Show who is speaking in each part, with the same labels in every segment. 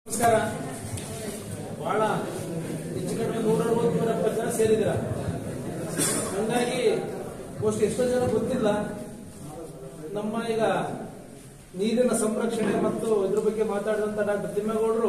Speaker 1: ನಮಸ್ಕಾರ ಬಹಳ ಹೆಚ್ಚು ಕಡಿಮೆ ನೂರ ಅರವತ್ತು ನೂರ ಎಪ್ಪತ್ತು ಜನ ಸೇರಿದ್ದೀರ ಹಂಗಾಗಿ ಮೋಸ್ಟ್ ಎಷ್ಟೋ ಜನ ಗೊತ್ತಿಲ್ಲ ನಮ್ಮ ಈಗ ನೀರಿನ ಸಂರಕ್ಷಣೆ ಮತ್ತು ಇದ್ರ ಬಗ್ಗೆ ಮಾತಾಡಿದಂತ ಡಾಕ್ಟರ್ ತಿಮ್ಮೇಗೌಡರು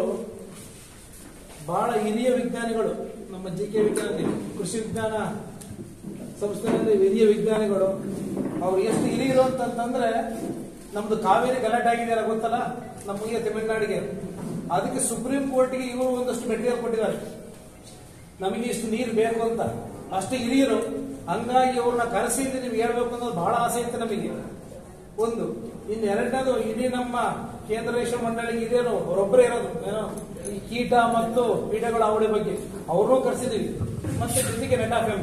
Speaker 1: ಬಹಳ ಹಿರಿಯ ವಿಜ್ಞಾನಿಗಳು ನಮ್ಮ ಜಿ ಕೆ ವಿಜ್ಞಾನಿ ಕೃಷಿ ವಿಜ್ಞಾನ ಸಂಸ್ಥೆಯಲ್ಲಿ ಹಿರಿಯ ವಿಜ್ಞಾನಿಗಳು ಅವ್ರು ಎಷ್ಟು ಹಿರಿಯರು ಅಂತಂತಂದ್ರೆ ನಮ್ದು ಕಾವೇರಿ ಗಲಾಟೆ ಆಗಿದೆಯಲ್ಲ ಗೊತ್ತಲ್ಲ ನಮಗೆ ತಮಿಳುನಾಡಿಗೆ ಅದಕ್ಕೆ ಸುಪ್ರೀಂ ಕೋರ್ಟ್ಗೆ ಇವರು ಒಂದಷ್ಟು ಮೆಟೀರಿಯಲ್ ಕೊಟ್ಟಿದ್ದಾರೆ ನಮಗೆ ಇಷ್ಟು ನೀರು ಬೇಕು ಅಂತ ಅಷ್ಟು ಹಿರಿಯರು ಹಂಗಾಗಿ ಅವ್ರನ್ನ ಕರೆಸಿದ್ದು ನಿಮ್ಗೆ ಹೇಳ್ಬೇಕು ಅನ್ನೋದು ಬಹಳ ಆಸೆ ಇತ್ತು ನಮಗೆ ಒಂದು ಇನ್ನು ಎರಡನೇದು ಇಡೀ ನಮ್ಮ ಕೇಂದ್ರ ರೇಷ್ಮೆ ಮಂಡಳಿಗೆ ಇದೇನು ಅವರೊಬ್ಬರೇ ಇರೋದು ಏನೋ ಈ ಕೀಟ ಮತ್ತು ಕೀಟಗಳ ಅವಳಿ ಬಗ್ಗೆ ಅವ್ರನ್ನೂ ಕರೆಸಿದೀವಿ ಮತ್ತೆ ಜೊತೆಗೆ ನೆಟ್ ಆಫ್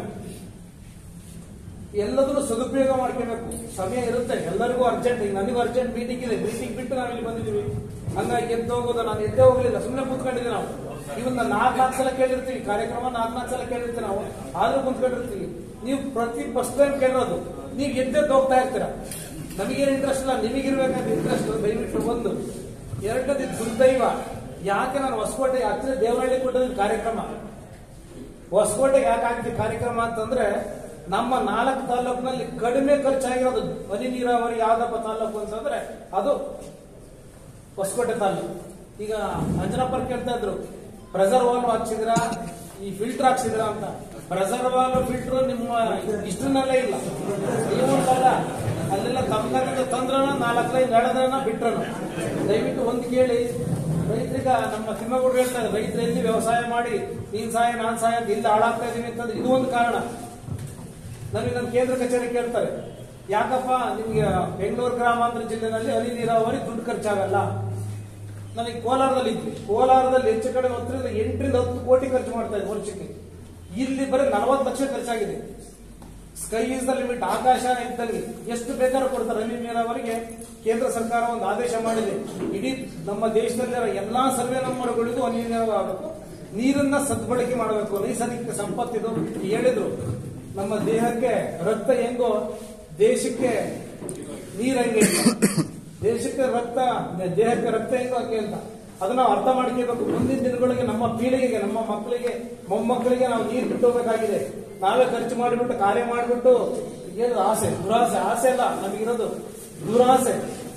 Speaker 1: ಎಲ್ಲದನ್ನು ಸದುಪಯೋಗ ಮಾಡ್ಕೋಬೇಕು ಸಮಯ ಇರುತ್ತೆ ಎಲ್ಲರಿಗೂ ಅರ್ಜೆಂಟ್ ಈಗ ನನಗೂ ಅರ್ಜೆಂಟ್ ಮೀಟಿಂಗ್ ಇದೆ ಮೀಟಿಂಗ್ ಬಿಟ್ಟು ನಾವು ಇಲ್ಲಿ ಬಂದಿದ್ದೀವಿ ಹಂಗಾಗಿ ಎದ್ದು ಹೋಗೋದು ನಾನು ಎದ್ದೇ ಹೋಗ್ಲಿಲ್ಲ ಸುಮ್ಮನೆ ಕೂತ್ಕೊಂಡಿದ್ದೆ ನಾವು ಇವನ್ನ ನಾಲ್ಕು ನಾಲ್ಕು ಸಲ ಕೇಳಿರ್ತೀವಿ ಕಾರ್ಯಕ್ರಮ ನಾಲ್ಕು ನಾಲ್ಕು ಸಲ ಕೇಳಿರ್ತೀವಿ ನಾವು ಆದ್ರೂ ಕುಂತ್ಕೊಂಡಿರ್ತೀವಿ ನೀವು ಪ್ರತಿ ಫಸ್ಟ್ ಟೈಮ್ ಕೇಳೋದು ನೀವು ಎದ್ದೆದ್ದು ಹೋಗ್ತಾ ಇರ್ತೀರ ನಮಗೇನು ಇಂಟ್ರೆಸ್ಟ್ ಇಲ್ಲ ನಿಮಗಿರ್ಬೇಕಂತ ಇಂಟ್ರೆಸ್ಟ್ ದಯವಿಟ್ಟು ಒಂದು ಎರಡನೇದು ಇದು ದುರ್ದೈವ ಯಾಕೆ ನಾನು ಹೊಸಕೋಟೆ ಹತ್ತಿರ ದೇವರಹಳ್ಳಿ ಕೊಟ್ಟದ ಕಾರ್ಯಕ್ರಮ ಹೊಸಕೋಟೆಗೆ ಯಾಕೆ ಆಗ್ತಿದೆ ಕಾರ್ಯಕ್ರಮ ಅಂತಂದ್ರೆ ನಮ್ಮ ನಾಲ್ಕು ತಾಲೂಕಿನಲ್ಲಿ ಕಡಿಮೆ ಖರ್ಚಾಗಿರೋದು ಹನಿ ನೀರಾವರಿ ಯಾವ್ದಪ್ಪ ತಾಲೂಕು ಅಂತಂದ್ರೆ ಅದು ಹೊಸಕೋಟೆ ತಾಲೂಕು ಈಗ ಅಂಜನಪ್ಪರ್ ಕೇಳ್ತಾ ಇದ್ರು ಪ್ರೆಸರ್ ವಾಲ್ ಹಾಕ್ಸಿದ್ರ ಈ ಫಿಲ್ಟರ್ ಹಾಕ್ಸಿದ್ರ ಅಂತ ಪ್ರೆಸರ್ ವಾಲ್ ಫಿಲ್ಟರ್ ನಿಮ್ಮ ಇಷ್ಟರಲ್ಲೇ ಇಲ್ಲ ಇವತ್ತಲ್ಲ ಅಲ್ಲೆಲ್ಲ ತಮ್ಮದಿಂದ ತಂದ್ರನ ನಾಲ್ಕು ಲೈನ್ ನಡೆದ್ರನ ಬಿಟ್ರನ ದಯವಿಟ್ಟು ಒಂದು ಕೇಳಿ ರೈತರಿಗ ನಮ್ಮ ತಿಮ್ಮಗೌಡರು ಹೇಳ್ತಾರೆ ರೈತರು ಎಲ್ಲಿ ವ್ಯವಸಾಯ ಮಾಡಿ ನೀನ್ ಸಹಾಯ ನಾನ್ ಸಹಾಯ ಅಂತ ಇಲ್ಲಿ ಹಾಳಾಗ್ತಾ ಇದೀನಿ ಅಂತಂದ್ರೆ ಇದು ಒಂದು ಕಾರಣ ನನಗೆ ನನ್ನ ಕೇಂದ್ರ ಕಚೇರಿ ಕೇಳ್ತಾರೆ ಯಾಕಪ್ಪ ನಿಮ್ಗೆ ಬೆಂಗಳೂರು ಗ್ರಾಮಾಂತರ ಜಿಲ್ಲೆನಲ್ಲಿ ಹನಿ ನೀರಾವರಿ ದುಡ್ಡು ಖರ್ಚಾಗಲ್ಲ ನನಗೆ ಕೋಲಾರದಲ್ಲಿ ಇದ್ವಿ ಕೋಲಾರದಲ್ಲಿ ಹೆಚ್ಚು ಕಡೆ ಹತ್ತರಿಂದ ಎಂಟರಿಂದ ಹತ್ತು ಕೋಟಿ ಖರ್ಚು ಮಾಡ್ತಾ ಇದ್ವಿ ವರ್ಷಕ್ಕೆ ಇಲ್ಲಿ ಬರೀ ನಲವತ್ತು ಲಕ್ಷ ಖರ್ಚಾಗಿದೆ ಸ್ಕೈ ಇಸ್ ದ ಲಿಮಿಟ್ ಆಕಾಶ ಇದ್ದಲ್ಲಿ ಎಷ್ಟು ಬೇಕಾದ್ರೂ ಕೊಡ್ತಾರೆ ಹನಿ ನೀರಾವರಿಗೆ ಕೇಂದ್ರ ಸರ್ಕಾರ ಒಂದು ಆದೇಶ ಮಾಡಿದೆ ಇಡೀ ನಮ್ಮ ದೇಶದಲ್ಲಿರೋ ಎಲ್ಲಾ ಸರ್ವೆ ನಂಬರ್ಗಳಿಗೂ ಹನಿ ನೀರಾವರಿ ಆಗಬೇಕು ನೀರನ್ನ ಸದ್ಬಳಕೆ ಮಾಡಬೇಕು ನೈಸರ್ಗಿಕ ಸಂಪತ್ತಿದು ಹೇಳಿದ್ರು ನಮ್ಮ ದೇಹಕ್ಕೆ ರಕ್ತ ಹೆಂಗೋ ದೇಶಕ್ಕೆ ನೀರ್ ಹಂಗೆ ದೇಶಕ್ಕೆ ರಕ್ತ ದೇಹಕ್ಕೆ ರಕ್ತ ಹೆಂಗೋ ಹಂಗೆ ಅಂತ ಅದನ್ನ ನಾವು ಅರ್ಥ ಮಾಡ್ಕೋಬೇಕು ಮುಂದಿನ ದಿನಗಳಿಗೆ ನಮ್ಮ ಪೀಳಿಗೆಗೆ ನಮ್ಮ ಮಕ್ಕಳಿಗೆ ಮೊಮ್ಮಕ್ಕಳಿಗೆ ನಾವು ನೀರು ಬಿಟ್ಟು ಹೋಗ್ಬೇಕಾಗಿದೆ ನಾವೇ ಖರ್ಚು ಮಾಡಿಬಿಟ್ಟು ಕಾರ್ಯ ಮಾಡಿಬಿಟ್ಟು ಏನು ಆಸೆ ದುರಾಸೆ ಆಸೆ ಅಲ್ಲ ನಮಗಿರೋದು ದುರಾಸೆ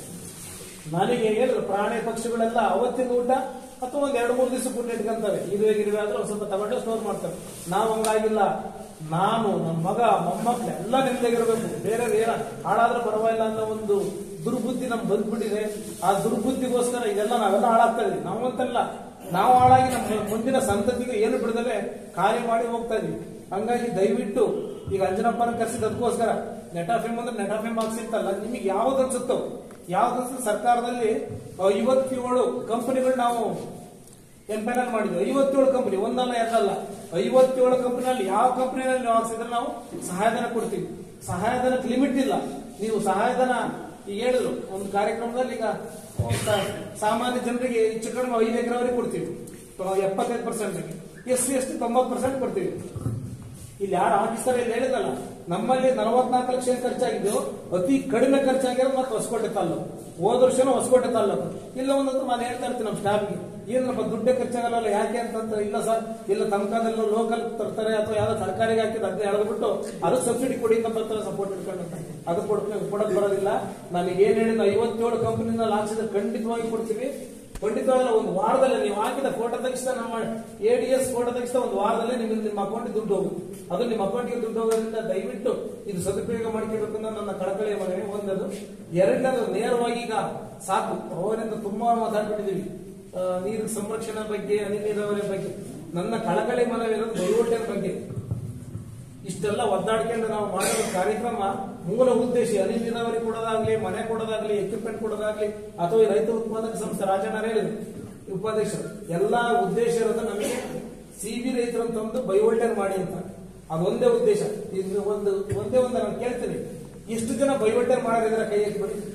Speaker 1: ನನಗೆ ಹೇಳಿದ್ರು ಪ್ರಾಣಿ ಪಕ್ಷಿಗಳೆಲ್ಲ ಅವತ್ತಿನ ಊಟ ಅಥವಾ ಒಂದ್ ಎರಡು ಮೂರು ದಿವಸ ಊಟ ಇಟ್ಕೊಂತವೆ ಇರುವೆ ಗಿರುವೆ ಆದ್ರೆ ಒಂದ್ ಸ್ವಲ್ಪ ತಗೊಂಡು ಸ್ಟೋರ್ ಮಾಡ್ತವೆ ನಾವು ಹಂಗಾಗಿಲ್ಲ ನಾನು ನಮ್ಮ ಮಗ ಮೊಮ್ಮಕ್ಳು ಎಲ್ಲ ನಿಮ್ದಾಗಿರ್ಬೇಕು ಬೇರೆ ಏನ ಹಾಳಾದ್ರೆ ಪರವಾಗಿಲ್ಲ ಅನ್ನೋ ಒಂದು ದುರ್ಬುದ್ಧಿ ನಮ್ಗೆ ಬಂದ್ಬಿಟ್ಟಿದೆ ಆ ದುರ್ಬುದ್ಧಿಗೋಸ್ಕರ ಇದೆಲ್ಲ ನಾವೆಲ್ಲ ಹಾಳಾಗ್ತಾ ಇದೀವಿ ನಾವಂತಲ್ಲ ನಾವು ಹಾಳಾಗಿ ನಮ್ಮ ಮುಂದಿನ ಸಂತತಿಗೆ ಏನು ಬಿಡದಲೆ ಕಾರ್ಯ ಮಾಡಿ ಹೋಗ್ತಾ ಇದೀವಿ ಹಂಗಾಗಿ ದಯವಿಟ್ಟು ಈಗ ಅಂಜನಪ್ಪನ ಕರೆಸಿದ ಅದಕ್ಕೋಸ್ಕರ ನೆಟಾಫಿಮ್ ಅಂದ್ರೆ ನೆಟಾಫಿಮ್ ಹಾಕ್ಸಿತ್ತಲ್ಲ ನಿಮಗೆ ಯಾವ್ದು ಅನ್ಸುತ್ತೋ ಯಾವ್ದು ಅನ್ಸುತ್ತೆ ಸರ್ಕಾರದಲ್ಲಿ ಐವತ್ತೇಳು ಕಂಪನಿಗಳು ನಾವು ಎಂಪೈನಲ್ ಮಾಡಿದ್ವಿ ಐವತ್ತೇಳು ಕಂಪನಿ ಒಂದಲ್ಲ ಎರಡಲ್ಲ ಐವತ್ತೇಳು ಕಂಪನಿಯಲ್ಲಿ ಯಾವ ಕಂಪನಿಯಲ್ಲಿ ನೀವು ಹಾಕ್ಸಿದ್ರೆ ನಾವು ಸಹಾಯಧನ ಕೊಡ್ತೀವಿ ಸಹಾಯಧನಕ್ಕೆ ಲಿಮಿಟ್ ಇಲ್ಲ ನೀವು ಸಹಾಯಧನ ಈಗ ಹೇಳಿದ್ರು ಒಂದು ಕಾರ್ಯಕ್ರಮದಲ್ಲಿ ಈಗ ಒಂದು ಸಾಮಾನ್ಯ ಜನರಿಗೆ ಹೆಚ್ಚು ಕಡಿಮೆ ಐದು ಎಕರೆವರೆಗೆ ಕೊಡ್ತೀವಿ ಎಪ್ಪತ್ತೈದು percent S C S T ತೊಂಬತ್ತು ಪರ್ಸೆಂಟ್ ಕೊಡ್ತೀವಿ ಇಲ್ಲಿ ಯಾರು ಆಫೀಸರ್ ಇಲ್ಲಿ ಹೇಳಿದಲ್ಲ ನಮ್ಮಲ್ಲಿ ನಲವತ್ನಾಲ್ಕು ಲಕ್ಷ ಏನ್ ಖರ್ಚಾಗಿದ್ದು ಅತಿ ಕಡಿಮೆ ಖರ್ಚಾಗಿರೋದು ಮತ್ತೆ ಹೊಸಕೋಟೆ ತಾಲೂಕು ಹೋದ ವರ್ಷನೂ ಹೊಸಕೋಟೆ ತಾಲೂಕು ಇಲ್ಲ ಒಂದಂತೂ ನಾನು ಹೇಳ್ತಾ ಇರ್ತೀನಿ ನಮ್ಮ ಸ್ಟಾಫ್ಗೆ ಏನಪ್ಪ ದುಡ್ಡೇ ಖರ್ಚಾಗಲ್ಲ ಯಾಕೆ ಅಂತಂತ ಇಲ್ಲ ಸರ್ ಇಲ್ಲ ತಮ್ಕಾದಲ್ಲ ಲೋಕಲ್ ತರ್ತಾರೆ ಅಥವಾ ಯಾವ್ದೋ ಸರ್ಕಾರಿಗೆ ಹಾಕಿದ್ರೆ ಅದನ್ನ ಎಳೆದ್ಬಿಟ್ಟು ಅದು ಸಬ್ಸಿಡಿ ಕೊಡಿ ಅಂತ ಬರ್ತಾರೆ ಸಪೋರ್ಟ್ ಇಟ್ಕೊಂಡು ಅದು ಕೊಡ್ ಕೊಡಕ್ ಬರೋದಿಲ್ಲ ನನಗೆ ಏನ್ ಹೇಳಿದ ಐವತ್ತೇಳು ಕಂಪನಿನಲ್ಲಿ ಹಾಕ್ಸಿದ್ರೆ ಖಂಡಿತವಾಗಿ ಕೊಡ್ತೀವಿ ಖಂಡಿತವಾಗಲ್ಲ ಒಂದು ವಾರದಲ್ಲಿ ನೀವು ಹಾಕಿದ ಫೋಟೋ ತೆಗಿಸ್ತಾ ನಮ್ಮ ಎ ಡಿ ಎಸ್ ಫೋಟೋ ತೆಗಿಸ್ತಾ ಒಂದು ವಾರದಲ್ಲೇ ನಿಮಗೆ ನಿಮ್ಮ ಅಕೌಂಟ್ ದುಡ್ಡು ಹೋಗುತ್ತೆ ಅದು ನಿಮ್ಮ ಅಕೌಂಟ್ಗೆ ದುಡ್ಡು ಹೋಗೋದ್ರಿಂದ ದಯವಿಟ್ಟು ಇದು ಸದುಪಯೋಗ ಮಾಡ್ಕೋಬೇಕು ಅನ್ನೋ ನನ್ನ ಕಳಕಳಿಯ ಮನವಿ ಒಂದದು ಎರಡನೇದು ನೇರವಾಗಿ ಈಗ ಸಾಕು ಅವರಿಂದ ತುಂಬಾ ಮಾತಾಡ್ಬಿಟ್ಟಿದೀವಿ ಆ, ನೀರು ಸಂರಕ್ಷಣೆ ಬಗ್ಗೆ ಹನಿ ನೀರಾವರಿ ಬಗ್ಗೆ ನನ್ನ ಕಳಕಳಿ ಮನವಿ ಇರೋದು ಬೈವೋಟಿನ ಬಗ್ಗೆ ಇಷ್ಟೆಲ್ಲ ಒದ್ದಾಡ್ಕೊಂಡು ನಾವು ಮಾಡೋ ಕಾರ್ಯಕ್ರಮ ಮೂಲ ಉದ್ದೇಶ ಹನಿ ನೀರಾವರಿ ಕೊಡೋದಾಗ್ಲಿ ಮನೆ ಕೊಡೋದಾಗ್ಲಿ ಎಕ್ವಿಪ್ಮೆಂಟ್ ಕೊಡೋದಾಗ್ಲಿ ಅಥವಾ ಈ ರೈತ ಉತ್ಪಾದಕ ಸಂಸ್ಥೆ ರಾಜಣ್ಣ ಹೇಳಿದ್ರು ಉಪಾಧ್ಯಕ್ಷರು ಎಲ್ಲಾ ಉದ್ದೇಶ ಇರೋದು ನಮಗೆ ಸಿ ಬಿ ರೈತರು ಒಂದು ಬೈವೋಲ್ಟೇರ್ ಮಾಡಿ ಅಂತ ಅದೊಂದೇ ಉದ್ದೇಶ ಇದು ಒಂದು ಒಂದೇ ಒಂದು ನಾನು ಕೇಳ್ತೀನಿ ಎಷ್ಟು ಜನ ಬೈವೋಲ್ಟೇರ್ ಮಾಡೋರಿದ್ರೆ ಕೈ ಎತ್ತಿ ಬಿಡಿ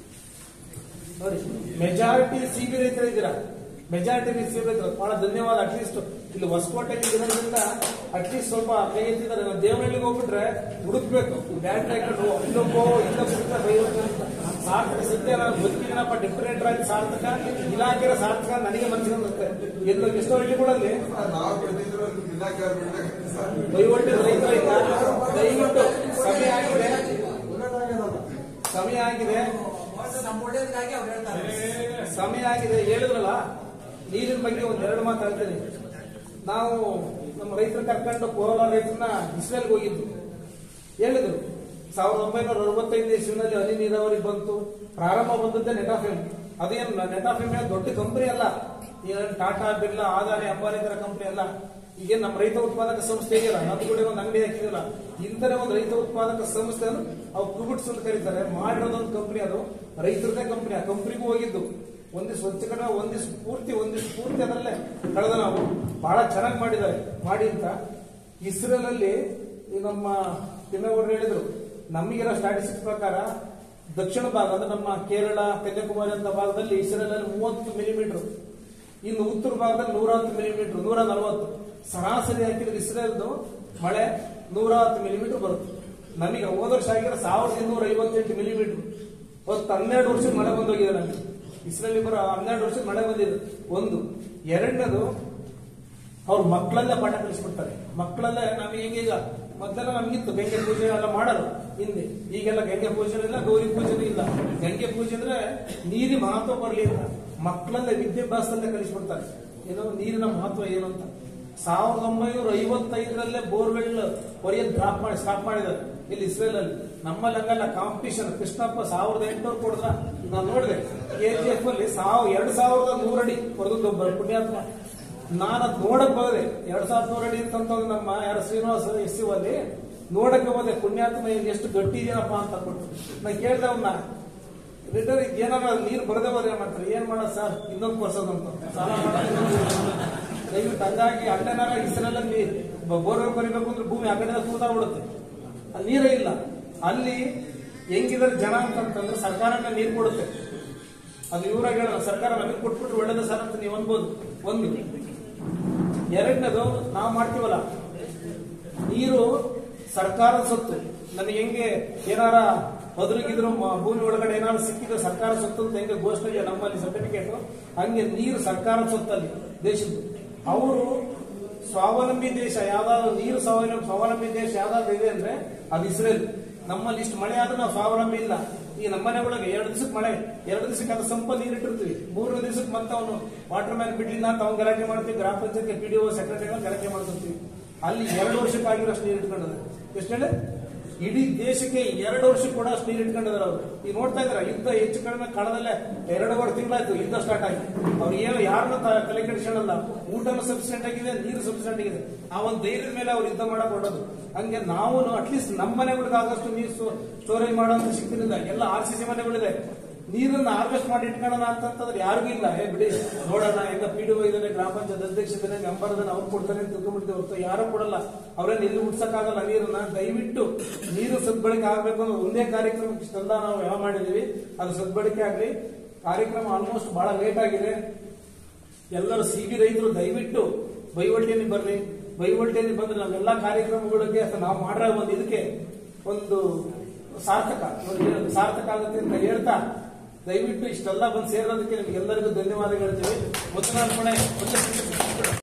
Speaker 1: ನೋಡಿ ಮೆಜಾರಿಟಿ ಸಿ ಬಿ ರೈತರು ಇದ್ದೀರಾ ಮೆಜಾರಿಟಿ ಸಿ ಬಿ ರೈತರು ಬಹಳ ಧನ್ಯವಾದ ಅಟ್ಲೀಸ್ಟ್ ಇಲ್ಲಿ ಹೊಸಕೋಟೆ ಇರೋದ್ರಿಂದ ಅಟ್ಲೀಸ್ಟ್ ಸ್ವಲ್ಪ ಕೈ ಎತ್ತಿದ್ದಾರೆ ನಾವು ದೇವನಹಳ್ಳಿಗೆ ಹೋಗ್ಬಿಟ್ರೆ ಹುಡುಕ್ಬೇಕು ಬ್ಯಾಟ್ರಿ ಹಾಕೊಂಡು ಇಲ್ಲೊಬ್ಬೋ ಇಲ್ಲೊಬ್ಬ ಬೈವೋಲ್ಟೇರ್ ಅಂತ ಸಾರ್ಥಕ ಸತ್ಯ ನಾನು ಬದುಕಿನಪ್ಪ ಡಿಫ್ರೆಂಟ್ ಆಗಿ ಸಾರ್ಥಕ ಇಲಾಖೆಯ ಸಾರ್ಥಕ ನನಗೆ ಮನಸ್ಸಿಗೆ ಅನ್ನಿಸುತ್ತೆ ಎಲ್ಲೋ ಎಷ್ಟೋ ಹಳ್ಳಿಗಳಲ್ಲಿ
Speaker 2: ನಾವು ಬೆಳೆದಿದ್ರು ಇಲಾಖೆ ಅವ್ರು ಬಿಡ್ಬೇಕು ಸರ್.
Speaker 1: ದಯವಿಟ್ಟು ರೈತರಿಂದ ದಯವಿಟ್ಟು ಸಮಯ ಆಗಿದೆ ಸಮಯ ಆಗಿದೆ
Speaker 3: ನಮ್ಮ ಒಳ್ಳೇದಕ್ಕಾಗಿ ಅವ್ರು ಹೇಳ್ತಾರೆ
Speaker 1: ಸಮಯ ಆಗಿದೆ ಹೇಳಿದ್ರಲ್ಲ ನೀರಿನ ಬಗ್ಗೆ ಒಂದ್ ಎರಡು ಮಾತು ಹೇಳ್ತೀನಿ ನಾವು ನಮ್ಮ ರೈತರು ಕರ್ಕೊಂಡು ಕೋಲಾರ ರೈತರನ್ನ ಇಸ್ರೇಲ್ಗೆ ಹೋಗಿದ್ವಿ ಹೇಳಿದ್ರು ಸಾವಿರದ ಒಂಬೈನೂರ ಅರವತ್ತೈದು ಇಸ್ವಿನಲ್ಲಿ ಹನಿ ನೀರಾವರಿ ಬಂತು ಪ್ರಾರಂಭ ಬಂದದ್ದೇ ನೆಟಾಫಿಮ್ ಅದೇನು ನೆಟಾಫಿಮ್ ದೊಡ್ಡ ಕಂಪನಿ ಅಲ್ಲ ಏನ್ ಟಾಟಾ ಬಿರ್ಲಾ ಆದಾನಿ ಅಂಬಾನಿ ತರ ಕಂಪನಿ ಅಲ್ಲ ಈಗ ನಮ್ಮ ರೈತ ಉತ್ಪಾದಕ ಸಂಸ್ಥೆ ಇದೆಯಲ್ಲ ನಮ್ದು ಕೂಡ ಒಂದು ಅಂಗಡಿ ಹಾಕಿದಿಲ್ಲ ಇಂಥದೇ ಒಂದು ರೈತ ಉತ್ಪಾದಕ ಸಂಸ್ಥೆ ಅವು ಕುಬಿಟ್ಸ್ ಅಂತ ಕರೀತಾರೆ ಮಾಡಿರೋದೊಂದು ಕಂಪನಿ ಅದು ರೈತರದೇ ಕಂಪನಿ ಆ ಕಂಪನಿಗೂ ಹೋಗಿದ್ದು ಒಂದಿವ್ಸ ಸ್ವಚ್ಛ ಕಡೆ ಒಂದಿವ್ಸ ಪೂರ್ತಿ ಒಂದಿವ್ಸ ಪೂರ್ತಿ ಅದರಲ್ಲೇ ಕಳೆದ ನಾವು ಬಹಳ ಚೆನ್ನಾಗಿ ಮಾಡಿದ್ದಾರೆ ಮಾಡಿ ಅಂತ ಇಸ್ರೇಲ್ ಅಲ್ಲಿ ಈ ನಮ್ಮ ತಿಮ್ಮಗೌಡರು ಹೇಳಿದ್ರು ನಮಗಿರೋ ಸ್ಟಾಟಿಸ್ಟಿಕ್ಸ್ ಪ್ರಕಾರ ದಕ್ಷಿಣ ಭಾಗ ಅಂದ್ರೆ ನಮ್ಮ ಕೇರಳ ಕನ್ಯಾಕುಮಾರಿ ಅಂತ ಭಾಗದಲ್ಲಿ ಇಸ್ರೇಲ್ ಅಲ್ಲಿ ಮೂವತ್ತು ಮಿಲಿಮೀಟರ್ ಇನ್ನು ಉತ್ತರ ಭಾಗದಲ್ಲಿ ನೂರ ಹತ್ತು ಮಿಲಿಮೀಟರ್ ನೂರ ನಲವತ್ತು ಸರಾಸರಿ ಹಾಕಿದ್ರೆ ಇಸ್ರೇಲ್ದು ಮಳೆ ನೂರ ಹತ್ತು ಮಿಲಿಮೀಟರ್ ಬರುತ್ತೆ ನಮಗೆ ಹೋದ ವರ್ಷ ಆಗಿರೋ ಸಾವಿರದ ಇನ್ನೂರ ಐವತ್ತೆಂಟು ಮಿಲಿಮೀಟರ್ ಹೊತ್ತು ಹನ್ನೆರಡು ವರ್ಷದ ಮಳೆ ಬಂದೋಗಿದೆ ನಮಗೆ ಇಸ್ರೇಲ್ ಬರೋ ಹನ್ನೆರಡು ವರ್ಷದ ಮಳೆ ಬಂದಿದೆ ಒಂದು ಎರಡನೇದು ಅವ್ರ ಮಕ್ಕಳಲ್ಲೇ ಪಾಠ ಕಲಿಸ್ಬಿಡ್ತಾರೆ ಮಕ್ಕಳಲ್ಲೇ ನಮಗೆ ಈಗೀಗ ಮೊದಲೆಲ್ಲ ನಮ್ಗಿತ್ತು ಗಂಗೆ ಪೂಜೆ ಎಲ್ಲ ಮಾಡಲು ಹಿಂದೆ ಈಗೆಲ್ಲ ಗಂಗೆ ಪೂಜೆ ಇಲ್ಲ ಗೌರಿ ಪೂಜೆನೂ ಇಲ್ಲ ಗಂಗೆ ಪೂಜೆ ಅಂದ್ರೆ ನೀರಿನ ಮಹತ್ವ ಬರಲಿ ಅಂತ ಮಕ್ಕಳಲ್ಲೇ ವಿದ್ಯಾಭ್ಯಾಸದಲ್ಲೇ ಕಲಿಸ್ಬಿಡ್ತಾರೆ ಏನು ನೀರಿನ ಮಹತ್ವ ಏನು ಅಂತ ಸಾವಿರದ ಒಂಬೈನೂರ ಐವತ್ತೈದರಲ್ಲೇ ಬೋರ್ವೆಲ್ ಹೊರೆಯನ್ನು ಡ್ರಾಪ್ ಮಾಡಿ ಸ್ಟಾಪ್ ಮಾಡಿದ್ದಾರೆ ಇಲ್ಲಿ ಇಸ್ರೇಲ್ ಅಲ್ಲಿ ನಮ್ಮಲ್ಲಿ ಹಂಗಲ್ಲ ಕಾಂಪಿಟಿಷನ್ ಕೃಷ್ಣಪ್ಪ ಸಾವಿರದ ಎಂಟುನೂರು ಕೊಡಿದ್ರ ನಾನು ನೋಡಿದೆ ಕೆ ಜಿ ಎಫ್ ಅಲ್ಲಿ ಸಾವ್ ಎರಡ್ ಸಾವಿರದ ನೂರಡಿ ಹೊರದದ್ದು ಒಬ್ಬ ಪುಣ್ಯಾತ್ಮ ನಾನು ಅದ್ ನೋಡಕ್ ಹೋದೆ ಎರಡ್ ಸಾವಿರದ ನೂರಡಿ ಅಂತಂತಂದು ನಮ್ಮ ಯಾರು ಶ್ರೀನಿವಾಸ ಎಸ್ ಅಲ್ಲಿ ನೋಡಕ್ಕೆ ಹೋದೆ ಪುಣ್ಯಾತ್ಮ ಏನ್ ಎಷ್ಟು ಗಟ್ಟಿ ಇದೆಯಪ್ಪ ಅಂತ ಕೊಟ್ಟು ನಾ ಕೇಳ್ದೆ ಅವನ್ನ ರಿಟರ್ನ್ ಏನಾರ ನೀರು ಬರದೇ ಹೋದ್ರೆ ಏನ್ ಮಾಡ್ತಾರೆ ಏನ್ ಮಾಡೋದು ಸರ್ ಇನ್ನೊಂದು ಕೊರ್ಸೋದಂತ ಸಾಲ ಮಾಡೋದು ದಯವಿಟ್ಟು ಹಂಗಾಗಿ ಅಲ್ಲೇನಾರ ಇಸ್ರೇಲಲ್ಲಿ ಬೋರ್ವೆಲ್ ಬರಿಬೇಕು ಅಂದ್ರೆ ಭೂಮಿ ಆ ಕಡೆ ತೂತಾ ಬಿಡುತ್ತೆ ಅಲ್ಲಿ ನೀರೇ ಇಲ್ಲ ಅಲ್ಲಿ ಹೆಂಗಿದ್ರೆ ಜನ ಅಂತಂತಂದ್ರೆ ಸರ್ಕಾರನೇ ನೀರು ಕೊಡುತ್ತೆ ಅದು ಇವ್ರಾಗ ಹೇಳೋದು ಸರ್ಕಾರ ನಮಗೆ ಕೊಟ್ಬಿಟ್ರೆ ಒಳ್ಳೇದು ಸರ್ ಅಂತ ನೀವು ಅನ್ಬೋದು ಒಂದು ಎರಡನೇದು ನಾವು ಮಾಡ್ತೀವಲ್ಲ ನೀರು ಸರ್ಕಾರದ ಸೊತ್ತು ನನಗೆ ಹೆಂಗೆ ಏನಾರ ಬದುಕಿದ್ರು ಭೂಮಿ ಒಳಗಡೆ ಏನಾದ್ರು ಸಿಕ್ಕಿದ್ರೆ ಸರ್ಕಾರ ಸೊತ್ತು ಅಂತ ಹೆಂಗೆ ಘೋಷಣೆ ಇದೆ ನಮ್ಮಲ್ಲಿ ಸರ್ಟಿಫಿಕೇಟ್ ಹಂಗೆ ನೀರು ಸರ್ಕಾರದ ಸೊತ್ತಲ್ಲಿ ದೇಶದ್ದು ಅವರು ಸ್ವಾವಲಂಬಿ ದೇಶ ಯಾವ್ದಾದ್ರು ನೀರು ಸ್ವಾವಲಂಬಿ ಸ್ವಾವಲಂಬಿ ದೇಶ ಯಾವ್ದಾದ್ರು ಇದೆ ಅಂದ್ರೆ ಅದು ಇಸ್ರೇಲ್ ನಮ್ಮಲ್ಲಿ ಇಷ್ಟು ಮಳೆ ಆದ್ರೂ ನಾವು ಸ್ವಾವಲಂಬಿ ಇಲ್ಲ ಈ ನಮ್ಮನೆ ಒಳಗೆ ಎರಡು ದಿವಸಕ್ಕೆ ಮಳೆ ಎರಡು ದಿವಸಕ್ಕೆ ಅದು ಸಂಪ ನೀರು ಇಟ್ಟಿರ್ತೀವಿ ಮೂರನೇ ದಿವಸಕ್ಕೆ ಮತ್ತೆ ಅವನು ವಾಟರ್ ಮ್ಯಾನ್ ಬಿಡ್ಲಿಲ್ಲ ಅಂತ ಅವ್ನು ಗಲಾಟೆ ಮಾಡ್ತೀವಿ ಗ್ರಾಮ panchayat P D O secretary ಗಲಾಟೆ ಮಾಡ್ತಿರ್ತೀವಿ ಅಲ್ಲಿ ಎರಡು ವರ್ಷಕ್ಕೆ ಆಗಿರೋಷ್ಟು ನೀರು ಇಟ್ಕೊಂಡದ ಎಷ್ಟು ಹೇಳಿ ಇಡೀ ದೇಶಕ್ಕೆ ಎರಡು ವರ್ಷ ಕೂಡ ಅಷ್ಟು ನೀರು ಇಟ್ಕೊಂಡಿದ್ದಾರೆ ಅವರು ಈಗ ನೋಡ್ತಾ ಇದಾರೆ ಯುದ್ಧ ಹೆಚ್ಚು ಕಡಿಮೆ ಕಳೆದಲ್ಲೇ ಎರಡೂವರೆ ತಿಂಗಳಾಯ್ತು ಯುದ್ಧ ಸ್ಟಾರ್ಟ್ ಆಗಿ ಅವ್ರು ಏನು ಯಾರನ್ನ ತ- ತಲೆ ಕೆಡಿಸ್ಕೊಳ್ಳಲ್ಲ ಊಟನೂ ಸಫಿಸಿಯೆಂಟ್ ಆಗಿದೆ ನೀರು ಸಫಿಸಿಯೆಂಟ್ ಆಗಿದೆ ಆ ಒಂದು ಧೈರ್ಯದ ಮೇಲೆ ಅವ್ರು ಯುದ್ಧ ಮಾಡಕ್ ಹೊರಡೋದು ಹಂಗೆ ನಾವು ಅಟ್ಲೀಸ್ಟ್ ನಮ್ಮ ಮನೆಗಳಿಗೆ ಆದಷ್ಟು ನೀರು ಸ್ಟೋರೇಜ್ ಮಾಡೋಂತ ಶಕ್ತಿನಿಲ್ಲ ಎಲ್ಲ ಆರ್ ಸಿ ಸಿ ಮನೆಗಳಿದೆ ನೀರನ್ನ ಹಾರ್ವೆಸ್ಟ್ ಮಾಡಿ ಇಟ್ಕೊಳ್ಳೋಣ ಅಂತಂತಂದ್ರೆ ಯಾರಿಗೂ ಇಲ್ಲ ಏ ಬಿಡಿ ನೋಡೋಣ ಈಗ ಪಿ ಡಿ ಇದಾನೆ ಗ್ರಾಮ ಪಂಚಾಯತ್ ಅಧ್ಯಕ್ಷ ಇದ್ದಾನೆ ಮೆಂಬರ್ ಇದಾನೆ ಅವ್ರು ಕೊಡ್ತಾರೆ ಅಂತ ತಿಳ್ಕೊಂಡ್ಬಿಡ್ತೀವಿ ಹೊರತು ಯಾರು ಕೊಡಲ್ಲ ಅವ್ರೇನ್ ಎಲ್ಲಿ ಉಡ್ಸಕ್ಕಾಗಲ್ಲ ನೀರನ್ನ ದಯವಿಟ್ಟು ನೀರು ಸದ್ಬಳಕೆ ಆಗ್ಬೇಕು ಅನ್ನೋ ಒಂದೇ ಕಾರ್ಯಕ್ರಮಕ್ಕೆ ಇಷ್ಟೆಲ್ಲ ನಾವು ಯಾವ ಮಾಡಿದೀವಿ ಅದು ಸದ್ಬಳಕೆ ಆಗ್ಲಿ ಕಾರ್ಯಕ್ರಮ ಆಲ್ಮೋಸ್ಟ್ ಬಹಳ ಲೇಟ್ ಆಗಿದೆ ಎಲ್ಲರೂ ಸಿ ಬಿ ರೈತರು ದಯವಿಟ್ಟು ಬೈವಲ್ಟೇನಿ ಬರ್ರಿ ಬೈವಲ್ಟೇನಿ ಬಂದ್ರೆ ನಾವೆಲ್ಲ ಕಾರ್ಯಕ್ರಮಗಳಿಗೆ ಅಥವಾ ನಾವು ಮಾಡಿರೋ ಒಂದು ಇದಕ್ಕೆ ಒಂದು ಸಾರ್ಥಕ ಒಂದು ಏನು ಸಾರ್ಥಕ ಆಗುತ್ತೆ ಅಂತ ಹೇಳ್ತಾ ದಯವಿಟ್ಟು ಇಷ್ಟೆಲ್ಲ ಬಂದು ಸೇರೋದಕ್ಕೆ ನಿಮ್ಗೆಲ್ಲರಿಗೂ ಧನ್ಯವಾದ ಹೇಳ್ತೀವಿ ಮೊದಲ